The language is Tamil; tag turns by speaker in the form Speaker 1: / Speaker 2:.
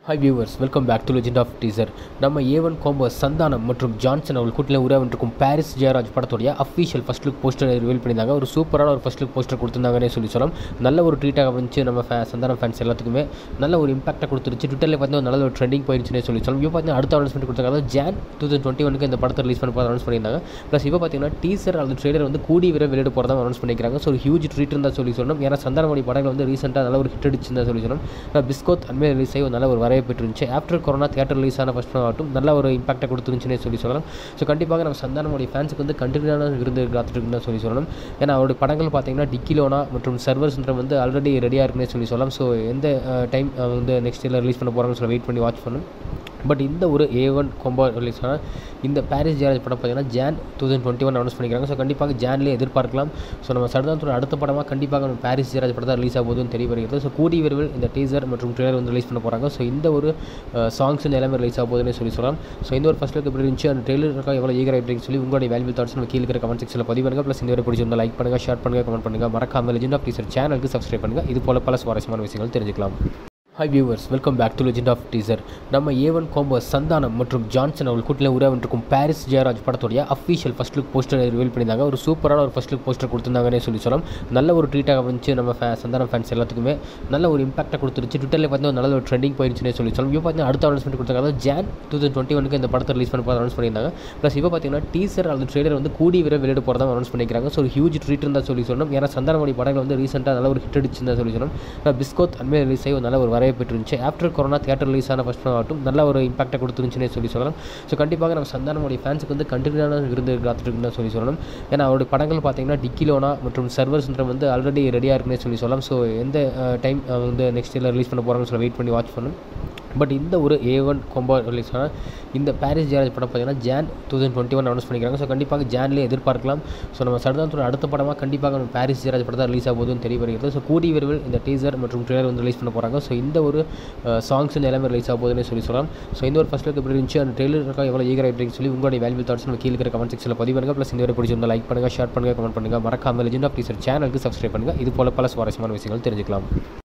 Speaker 1: hi viewers welcome back to legend of teaser நம்ம ஏவன் கோம்போ சந்தானம் மற்றும் ஜான்சன் அவர்கள் கூட்டில் உருவாகின்றிருக்கும் பாரிஸ் ஜெயராஜ் படத்துடைய official first look poster reveal பண்ணியிருந்தாங்க ஒரு சூப்பரான ஒரு ஃபஸ்ட் லுக் போஸ்டர் கொடுத்துருந்தாங்கன்னே சொல்லி சொல்லலாம் நல்ல ஒரு ட்ரீட்டாக வந்துச்சு நம்ம ஃபே சந்தானம் ஃபேன்ஸ் எல்லாத்துக்குமே நல்ல ஒரு இம்பாக்டாக கொடுத்துருச்சு ட்விட்டரில் பார்த்தீங்கன்னா நல்ல ஒரு ட்ரெண்டிங் போயிருச்சுன்னே சொல்லி சொல்லலாம் இப்போ பார்த்தீங்கன்னா அடுத்த அனௌன்ஸ்மெண்ட் கொடுத்தாங்க ஜான் டூ தௌசண்ட் டுவெண்ட்டி ஒனுக்கு இந்த படத்தை ரிலீஸ் பண்ண அனௌன்ஸ் பண்ணியிருந்தாங்க ப்ளஸ் இப்போ பார்த்தீங்கன்னா டீசர் அல்லது ட்ரெய்லர் வந்து கூடி விரைவில் வெளியிட போகிறதா அனௌன்ஸ் பண்ணிக்கிறாங்க ஸோ ஒரு ஹியூஜ் ட்ரீட் இருந்தால் சொல்லி சொல்லணும் ஏன்னா சந்தானமணி படங்கள் வந்து ரீசெண்டாக நல்ல ஒரு ஹிட் அடிச்சுன்னு சொல்லி சொல்லணும் பிஸ்கோத் அண்மையில் ரிலீஸ் ஆகி ஒரு நல்ல ஒரு வரவேற்பு இருந்துச்சு ஆஃப்டர் கொரோனா தியேட்டர் ரிலீஸ் ஆன ஃபஸ்ட் ஆகட்டும் நல்ல ஒரு இம்பாக்டை கொடுத்துருந்துச்சுன்னே சொல்லி சொல்லலாம் ஸோ கண்டிப்பாக நம்ம சந்தானமோடைய ஃபேன்ஸுக்கு வந்து கண்டினியூவான விருந்து காத்துட்டுருக்குன்னு சொல்லி சொல்லணும் ஏன்னா அவருடைய படங்கள் பார்த்தீங்கன்னா டிக்கிலோனா மற்றும் சர்வர்ஸ்ன்ற வந்து ஆல்ரெடி ரெடியாக இருக்குன்னே சொல்லி சொல்லலாம் ஸோ எந்த டைம் வந்து நெக்ஸ்ட் இயரில் ரிலீஸ் பண்ண போகிறாங்கன்னு சொல்லி வெயிட் பண்ணி வாட்ச் பண்ணணும் பட் இந்த ஒரு ஏ ஒன் கொம்போ ரிலீஸ் ஆனால் இந்த பாரிஸ் ஜெயராஜ் படம் பார்த்தீங்கன்னா June two thousand twenty one announce பண்ணிக்கிறாங்க ஸோ கண்டிப்பாக ஜான்லேயே எதிர்பார்க்கலாம் ஸோ நம்ம சரதாந்தோட அடுத்த படமாக கண்டிப்பாக நம்ம பாரிஸ் ஜெயராஜ் படம் தான் ரிலீஸ் ஆகுதுன்னு தெரிய வருகிறது ஸோ கூடி விரைவில் இந்த டீசர் மற்றும் ட்ரெய்லர் வந்து ரிலீஸ் பண்ண போகிறாங்க ஸோ இந்த ஒரு சாங்ஸ் இந்த எல்லாமே ரிலீஸ் ஆகுதுன்னு சொல்லி சொல்லலாம் ஸோ இந்த ஒரு ஃபஸ்ட் லுக் எப்படி இருந்துச்சு அந்த ட்ரெய்லர் இருக்கா எவ்வளோ ஈகர் ஆகிட்டு சொல்லி உங்களுடைய வேல்யூ தாட்ஸ் நம்ம கீழே இருக்கிற கமெண்ட் செக்ஷனில் பதிவு பண்ணுங்கள் ப்ளஸ் இந்த வரை பிடிச்சிருந்தா லைக் பண்ணுங்கள் ஷேர் பண்ணுங்கள் கமெண்ட் பண்ணுங்கள் மறக்காமல் லெஜெண்ட் ஆஃப் டீசர் சேனலுக்கு சப்ஸ்கிரைப் பண்ணுங்கள் இது போல பல சுவாரஸ்யமான விஷயங்கள் தெரிஞ்சுக்கலாம் hi viewers welcome back to legend of teaser நம்ம ஏவன் கோம்போ சந்தானம் மற்றும் ஜான்சன் அவர்கள் கூட்டில் உருவாகின்றிருக்கும் பாரிஸ் ஜெயராஜ் படத்துடைய official first look poster reveal பண்ணியிருந்தாங்க ஒரு சூப்பரான ஒரு ஃபஸ்ட் லுக் போஸ்டர் கொடுத்துருந்தாங்கன்னே சொல்லி சொல்லலாம் நல்ல ஒரு ட்ரீட்டாக வந்துச்சு நம்ம ஃபே சந்தானம் ஃபேன்ஸ் எல்லாத்துக்குமே நல்ல ஒரு இம்பாக்டாக கொடுத்துருச்சு ட்விட்டரில் பார்த்தீங்கன்னா நல்ல ஒரு ட்ரெண்டிங் போயிருச்சுன்னே சொல்லி சொல்லலாம் இப்போ பார்த்தீங்கன்னா அடுத்த அனௌன்ஸ்மெண்ட் கொடுத்தாங்க ஜான் டூ தௌசண்ட் டுவெண்ட்டி ஒனுக்கு இந்த படத்தை ரிலீஸ் பண்ண அனௌன்ஸ் பண்ணியிருந்தாங்க ப்ளஸ் இப்போ பார்த்தீங்கன்னா டீசர் அல்லது ட்ரெய்லர் வந்து கூடி விரைவில் வெளியிட போகிறதா அனௌன்ஸ் பண்ணிக்கிறாங்க ஸோ ஒரு ஹியூஜ் ட்ரீட் இருந்தால் சொல்லி சொல்லணும் ஏன்னா சந்தானமணி படங்கள் வந்து ரீசெண்டாக நல்ல ஒரு ஹிட் அடிச்சுன்னு சொல்லி சொல்லணும் பிஸ்கோத் அண்மையில் ரிலீஸ் ஆகி ஒரு நல்ல ஒரு வரவேற்பு இருந்துச்சு after after corona theatre release ஆன ஃபஸ்ட் ஆகட்டும் நல்ல ஒரு இம்பாக்டை கொடுத்துருந்துச்சுன்னே சொல்லி சொல்லலாம் ஸோ கண்டிப்பாக நம்ம சந்தானமுடைய ஃபேன்ஸுக்கு வந்து கண்டினியூவான விருந்து காத்துட்டுருக்குன்னு சொல்லி சொல்லணும் ஏன்னா அவருடைய படங்கள் பார்த்தீங்கன்னா டிக்கிலோனா மற்றும் சர்வர்ஸ்ன்ற வந்து ஆல்ரெடி ரெடியாக இருக்குன்னே சொல்லி சொல்லலாம் ஸோ எந்த டைம் வந்து நெக்ஸ்ட் இயரில் ரிலீஸ் பண்ண போகிறாங்கன்னு சொல்லி வெயிட் பண்ணி வாட்ச் பண்ணணும் பட் இந்த ஒரு ஏ ஒன் கொம்போ ரிலீஸ் ஆனால் இந்த பாரிஸ் ஜெயராஜ் படம் பார்த்தீங்கன்னா June two thousand twenty one announce பண்ணிக்கிறாங்க ஸோ கண்டிப்பாக ஜான்லேயே எதிர்பார்க்கலாம் ஸோ நம்ம சரதாந்தோட அடுத்த படமாக கண்டிப்பாக நம்ம பாரிஸ் ஜெயராஜ் படம் தான் ரிலீஸ் ஆகுதுன்னு தெரிய வருகிறது ஸோ கூடி விரைவில் இந்த டீசர் மற்றும் ட்ரெய்லர் வந்து ரிலீஸ் பண்ண போகிறாங்க ஸோ இந்த ஒரு சாங்ஸ் இந்த எல்லாமே ரிலீஸ் ஆகுதுன்னு சொல்லி சொல்லலாம் ஸோ இந்த ஒரு ஃபஸ்ட் லுக் எப்படி இருந்துச்சு அந்த ட்ரெய்லர் இருக்கா எவ்வளோ ஈகர் ஆகிட்டு சொல்லி உங்களுடைய வேல்யூ தாட்ஸ் நம்ம கீழே இருக்கிற கமெண்ட் செக்ஷனில் பதிவு பண்ணுங்கள் ப்ளஸ் இந்த வரை பிடிச்சிருந்தா லைக் பண்ணுங்கள் ஷேர் பண்ணுங்கள் கமெண்ட் பண்ணுங்கள் மறக்காமல் லெஜெண்ட் ஆஃப் டீசர் சேனலுக்கு சப்ஸ்கிரைப் பண்ணுங்கள் இது போல பல சுவாரஸ்யமான விஷயங்கள் தெரிஞ்சுக்கலாம்